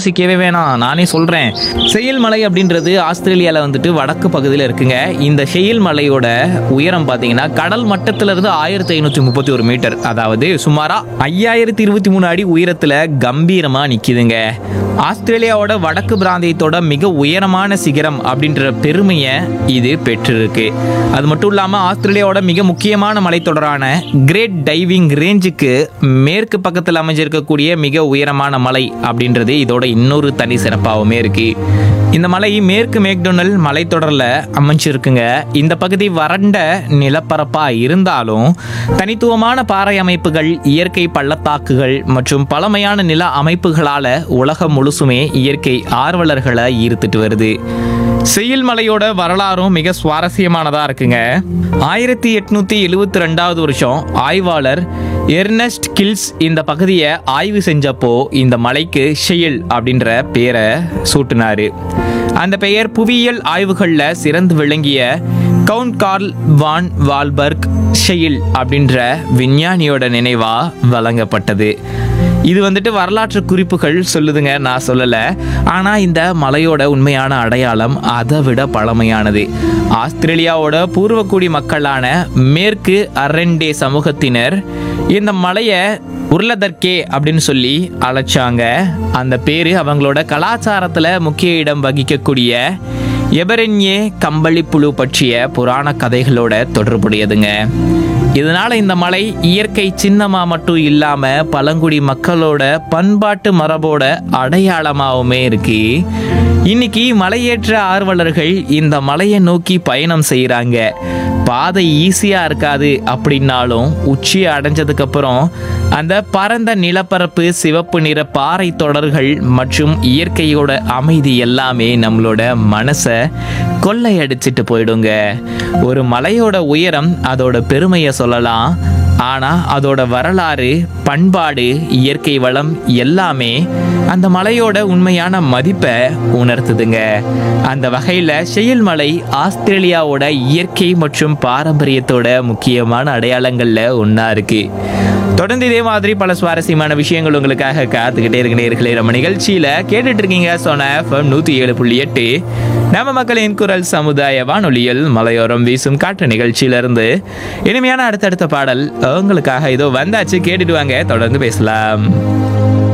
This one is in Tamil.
யோசிக்கவே வேணாம் நானே சொல்றேன் செயில் மலை அப்படின்றது ஆஸ்திரேலியால வந்துட்டு வடக்கு பகுதியில் இருக்குங்க இந்த ஷெயில் மலையோட உயரம் பார்த்தீங்கன்னா கடல் மட்டத்துல இருந்து ஆயிரத்தி ஐநூத்தி முப்பத்தி ஒரு மீட்டர் அதாவது சுமாரா ஐயாயிரத்தி இருபத்தி மூணு அடி உயரத்துல கம்பீரமா நிக்குதுங்க ஆஸ்திரேலியாவோட வடக்கு பிராந்தியத்தோட மிக உயரமான சிகரம் அப்படின்ற பெருமையை இது பெற்றிருக்கு அது மட்டும் இல்லாம ஆஸ்திரேலியாவோட மிக முக்கியமான மலைத்தொடரான கிரேட் டைவிங் ரேஞ்சுக்கு மேற்கு பக்கத்தில் அமைஞ்சிருக்கக்கூடிய மிக உயரமான மலை அப்படின்றது இதோட இன்னொரு தனி சிறப்பாகவுமே இருக்கு இந்த மலை மேற்கு மேக்டொனல் மலைத்தொடரில் அமைஞ்சிருக்குங்க இந்த பகுதி வறண்ட நிலப்பரப்பா இருந்தாலும் தனித்துவமான பாறை அமைப்புகள் இயற்கை பள்ளத்தாக்குகள் மற்றும் பழமையான நில அமைப்புகளால உலகம் முழுசுமே இயற்கை ஆர்வலர்களை ஈர்த்துட்டு வருது செயில் மலையோட வரலாறும் மிக சுவாரஸ்யமானதா இருக்குங்க ஆயிரத்தி எட்நூத்தி எழுவத்தி ரெண்டாவது வருஷம் ஆய்வாளர் எர்னஸ்ட் கில்ஸ் இந்த பகுதியை ஆய்வு செஞ்சப்போ இந்த மலைக்கு ஷெயில் அப்படின்ற பேரை சூட்டினாரு அந்த பெயர் புவியியல் ஆய்வுகளில் சிறந்து விளங்கிய கவுண்ட் கார்ல் வான் வால்பர்க் ஷெயில் அப்படின்ற விஞ்ஞானியோட நினைவா வழங்கப்பட்டது இது வந்துட்டு வரலாற்று குறிப்புகள் சொல்லுதுங்க நான் சொல்லலை ஆனால் இந்த மலையோட உண்மையான அடையாளம் அதை விட பழமையானது ஆஸ்திரேலியாவோட பூர்வக்குடி மக்களான மேற்கு அரண்டே சமூகத்தினர் இந்த மலையை உருளதற்கே அப்படின்னு சொல்லி அழைச்சாங்க அந்த பேரு அவங்களோட கலாச்சாரத்தில் முக்கிய இடம் வகிக்கக்கூடிய எபரென்யே கம்பளி புழு பற்றிய புராண கதைகளோட தொடர்புடையதுங்க இதனால இந்த மலை இயற்கை சின்னமா மட்டும் இல்லாம பழங்குடி மக்களோட பண்பாட்டு மரபோட அடையாளமாவுமே இருக்கு இன்னைக்கு மலையேற்ற ஆர்வலர்கள் இந்த மலையை நோக்கி பயணம் செய்கிறாங்க பாதை ஈஸியா இருக்காது அப்படின்னாலும் உச்சியை அடைஞ்சதுக்கு அப்புறம் அந்த பரந்த நிலப்பரப்பு சிவப்பு நிற பாறை தொடர்கள் மற்றும் இயற்கையோட அமைதி எல்லாமே நம்மளோட மனசை கொள்ளையடிச்சிட்டு போயிடுங்க ஒரு மலையோட உயரம் அதோட பெருமையை சொல்லலாம் ஆனா அதோட வரலாறு பண்பாடு இயற்கை வளம் எல்லாமே அந்த மலையோட உண்மையான மதிப்பை உணர்த்துதுங்க அந்த வகையில ஷெயில் மலை ஆஸ்திரேலியாவோட இயற்கை மற்றும் பாரம்பரியத்தோட முக்கியமான அடையாளங்கள்ல ஒண்ணா இருக்கு தொடர்ந்து இதே மாதிரி பல சுவாரஸ்யமான விஷயங்கள் உங்களுக்காக காத்துக்கிட்டே இருக்க நேர்களே நம்ம நிகழ்ச்சியில கேட்டுட்டு இருக்கீங்க சொன்ன எஃப்எம் நூத்தி ஏழு புள்ளி எட்டு நம்ம மக்களின் குரல் சமுதாய வானொலியில் மலையோரம் வீசும் காற்று நிகழ்ச்சியிலிருந்து இனிமையான அடுத்தடுத்த பாடல் உங்களுக்காக இதோ வந்தாச்சு கேட்டுட்டு வாங்க தொடர்ந்து பேசலாம்